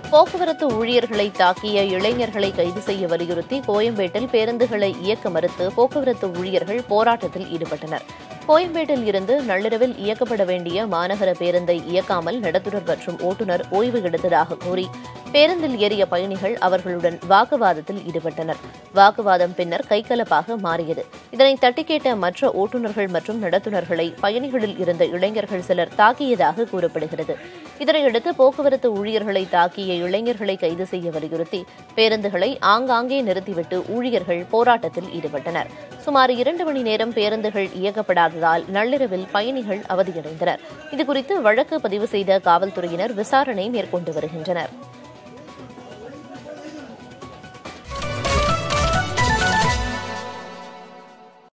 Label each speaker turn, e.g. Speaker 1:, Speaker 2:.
Speaker 1: போக்குவரத்து ஊழியர்களை தாக்கிய இளைஞர்களை கைது செய்ய வலியுறுத்தி கோயம்பேட்டில் பேருந்துகளை இயக்க மறுத்து போக்குவரத்து ஊழியர்கள் போராட்டத்தில் ஈடுபட்டனர் கோயம்பேட்டில் இருந்து நள்ளிரவில் இயக்கப்பட வேண்டிய மாநகர பேருந்தை இயக்காமல் நடத்துனர் மற்றும் ஓட்டுநர் ஓய்வு எடுத்ததாக கூறி பேருந்தில் ஏறிய பயணிகள் அவர்களுடன் வாக்குவாதத்தில் ஈடுபட்டனர் வாக்குவாதம் பின்னர் கைகலப்பாக மாறியது இதனை தட்டி கேட்ட மற்ற ஓட்டுநர்கள் மற்றும் நடத்துனர்களை பயணிகளில் இருந்த இளைஞர்கள் சிலர் தாக்கியதாக கூறப்படுகிறது இதனையடுத்து போக்குவரத்து ஊழியர்களை தாக்கிய இளைஞர்களை கைது செய்ய வலியுறுத்தி பேருந்துகளை ஆங்காங்கே நிறுத்திவிட்டு ஊழியர்கள் போராட்டத்தில் ஈடுபட்டனர் சுமார் இரண்டு மணி நேரம் பேருந்துகள் இயக்கப்படாததால் நள்ளிரவில் பயணிகள் அவதியடைந்தனர் இதுகுறித்து வழக்கு பதிவு செய்த காவல்துறையினர் விசாரணை மேற்கொண்டு வருகின்றனர்